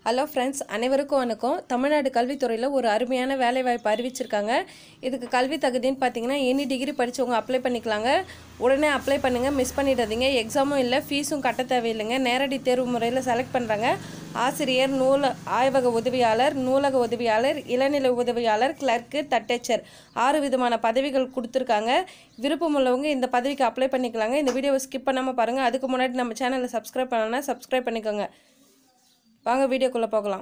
hello friends அனைவருக்கும் வணக்கம் தமிழ்நாடு கல்வித்துறையில் ஒரு அருமையான வேலைவாய்ப்பு அறிவிச்சிருக்காங்க இதுக்கு கல்வி தகுதின்னு பார்த்தீங்கன்னா எனி டிகிரி படித்தவங்க அப்ளை பண்ணிக்கலாங்க உடனே அப்ளை பண்ணுங்கள் மிஸ் பண்ணிடாதீங்க எக்ஸாமும் இல்லை ஃபீஸும் கட்ட தேவையில்லைங்க நேரடி தேர்வு முறையில் செலக்ட் பண்ணுறாங்க ஆசிரியர் நூல ஆய்வக உதவியாளர் நூலக உதவியாளர் இளநிலை உதவியாளர் கிளர்க்கு தட்டச்சர் ஆறு விதமான பதவிகள் கொடுத்துருக்காங்க விருப்பம் உள்ளவங்க இந்த பதவிக்கு அப்ளை பண்ணிக்கலாங்க இந்த வீடியோவை ஸ்கிப் பண்ணாமல் பாருங்கள் அதுக்கு முன்னாடி நம்ம சேனலை சப்ஸ்கிரைப் பண்ணலன்னா சப்ஸ்கிரைப் பண்ணிக்கோங்க வாங்க வீடியோக்குள்ளே போகலாம்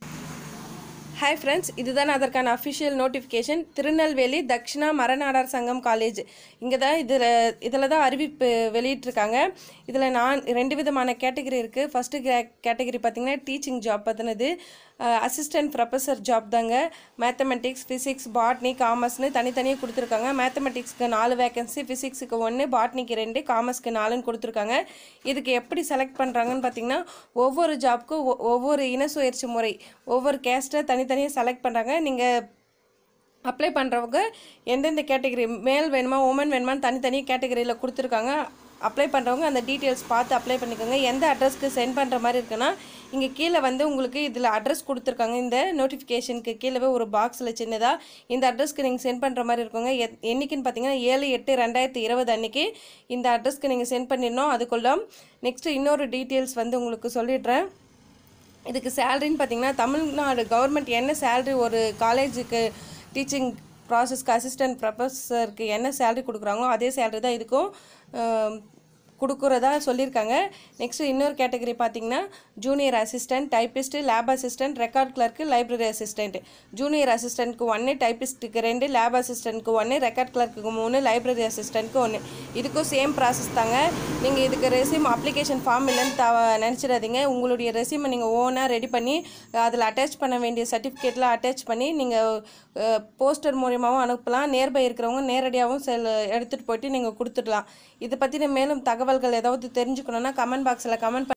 ஹாய் ஃப்ரெண்ட்ஸ் இதுதான் அதற்கான official notification Tirunelveli Dakshina Maranadar Sangam college இங்கே தான் இதில் இதில் தான் அறிவிப்பு வெளியிட்டிருக்காங்க இதில் நான் ரெண்டு விதமான கேட்டகரி இருக்குது ஃபஸ்ட்டு கே கேட்டகரி பார்த்திங்கன்னா டீச்சிங் ஜாப் பற்றினது அசிஸ்டன்ட் ப்ரொஃபஸர் ஜாப் தாங்க மேத்தமெட்டிக்ஸ் ஃபிசிக்ஸ் பாட்னி காமர்ஸ்னு தனித்தனியாக கொடுத்துருக்காங்க மேத்தமெட்டிக்ஸ்க்கு நாலு வேகன்சி ஃபிசிக்ஸுக்கு ஒன்று பாட்னிக்கு ரெண்டு காமர்ஸ்க்கு நாலுன்னு கொடுத்துருக்காங்க இதுக்கு எப்படி செலக்ட் பண்ணுறாங்கன்னு பார்த்தீங்கன்னா ஒவ்வொரு ஜாப்க்கும் ஒ- ஒவ்வொரு இன சுயற்சி முறை ஒவ்வொரு கேஸ்ட்டை தனித்தனியாக செலக்ட் பண்ணுறாங்க நீங்கள் அப்ளை பண்ணுறவங்க எந்தெந்த கேட்டகரி மேல் வேணுமா உமன் வேணுமான்னு தனித்தனி கேட்டகரியில் கொடுத்துருக்காங்க அப்ளை பண்ணுறவங்க அந்த டீட்டெயில்ஸ் பார்த்து அப்ளை பண்ணிக்கோங்க எந்த அட்ரஸ்க்கு சென்ட் பண்ணுற மாதிரி இருக்குன்னா இங்கே கீழே வந்து உங்களுக்கு இதில் அட்ரஸ் கொடுத்துருக்காங்க இந்த நோட்டிஃபிகேஷனுக்கு கீழே ஒரு பாக்ஸில் சின்னதாக இந்த அட்ரஸ்க்கு நீங்கள் சென்ட் பண்ணுற மாதிரி இருக்குங்க எத் என்னைக்குன்னு பார்த்தீங்கன்னா ஏழு எட்டு ரெண்டாயிரத்தி இருபது அன்னைக்கு இந்த அட்ரஸ்க்கு நீங்கள் சென்ட் பண்ணிடணும் அதுக்குள்ள நெக்ஸ்ட்டு இன்னொரு டீட்டெயில்ஸ் வந்து உங்களுக்கு சொல்லிடுறேன் இதுக்கு சேலரின்னு பார்த்தீங்கன்னா தமிழ்நாடு கவர்மெண்ட் என்ன சேலரி ஒரு காலேஜுக்கு டீச்சிங் ப்ராசஸ்க்கு அசிஸ்டன்ட் ப்ரொஃபஸருக்கு என்ன சேலரி கொடுக்குறாங்களோ அதே சேலரி தான் இதுக்கும் ஆம், கொடுக்குறதா சொல்லியிருக்காங்க நெக்ஸ்ட்டு இன்னொரு கேட்டகரி பார்த்தீங்கன்னா junior assistant typist lab assistant record clerk library assistant junior அசிஸ்டன்ட்க்கு ஒன்று டைப்பிஸ்ட்டுக்கு ரெண்டு லேப் அசிஸ்டன்ட்க்கு ஒன்று ரெக்கார்ட் கிளர்க்கு மூணு லைப்ரரி அசிஸ்டன்ட்க்கு ஒன்று இதுக்கும் சேம் ப்ராசஸ் தாங்க நீங்கள் இதுக்கு ரெசியூம் அப்ளிகேஷன் ஃபார்ம் இல்லைன்னு த நினச்சிடாதீங்க உங்களுடைய ரெசியூமை நீங்கள் ஓனாக ரெடி பண்ணி அதில் அட்டாச் பண்ண வேண்டிய சர்டிஃபிகேட்லாம் அட்டாச் பண்ணி நீங்கள் போஸ்டர் மூலியமாகவும் அனுப்பலாம் நேர்பை இருக்கிறவங்க நேரடியாகவும் செல் எடுத்துகிட்டு போயிட்டு நீங்கள் கொடுத்துடலாம் இதை பற்றின மேலும் தகவல்கள் ஏதாவது தெரிஞ்சுக்கணுன்னா கமெண்ட் பாக்ஸில் கமெண்ட்